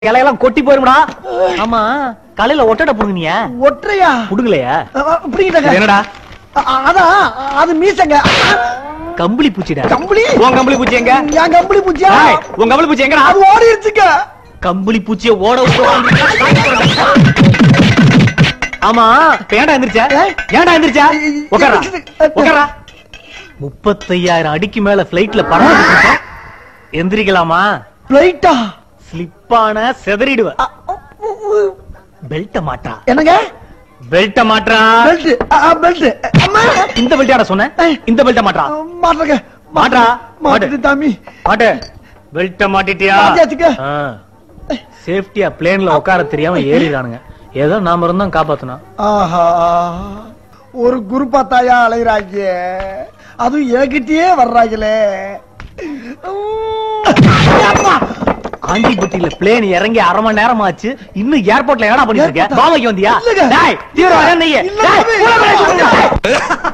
இலையெல்லாம் கொட்டி போயிரும்டா ஆமா காலையில ஒட்டடை புடுங்கினியா ஒற்றையா புடுங்கலையா புடிங்கிட்டங்க என்னடா அதான் அது மீசங்க கம்பளி பூச்சிடா கம்பளி உன் கம்பளி பூச்சி எங்க என் கம்பளி பூச்சியா ஏய், உன் கம்பளி பூச்சி எங்கடா அது ஓடிடுச்சுங்க கம்பளி பூச்சிய ஓட விட்டு ஆமா இப்ப ஏன்டா எந்திரிச்சா ஏய். ஏன்டா எந்திரிச்சா உட்காரா எந்திரிச்சது. உட்காரா முப்பத்தையாயிரம் அடிக்கு மேல பிளைட்ல பறந்துட்டு இருக்க. எந்திரிக்கலாமா பிளைட்டா ஸ்லிப்பான செதறிடுவ பெல்ட்ட மாட்டா என்னங்க பெல்ட்ட மாட்டா பெல்ட் பெல்ட் அம்மா இந்த பெல்ட்டாட சொன்ன ஏய். இந்த பெல்ட்ட மாட்டா மாட்டுறங்க மாட்றா. மாட்டு தாமி மாட்டு பெல்ட்ட மாட்டிட்டியா மாட்டியாச்சுங்க. சேஃப்டியா பிளேன்ல உட்கார தெரியாம ஏறிடானுங்க ஏதோ நாம இருந்தோம் காப்பாத்தணும் ஆஹா ஒரு குருப்பா தாயா அலைகிறாங்க அதுவும் என்கிட்டயே வர்றாங்களே அம்மா! ஆண்டிப்பட்டியில பிளேன் இறங்கி அரை மணி நேரம் ஆச்சு இன்னும் ஏர்போர்ட்ல என்னடா பண்ணிட்டு இருக்க ஏர்போர்ட்டா? பாவைக்கு வந்தியா இல்லைங்க. டேய் தீவிரவாதம் நீ இல்ல, டேய், தம்பி. உள்ள போய்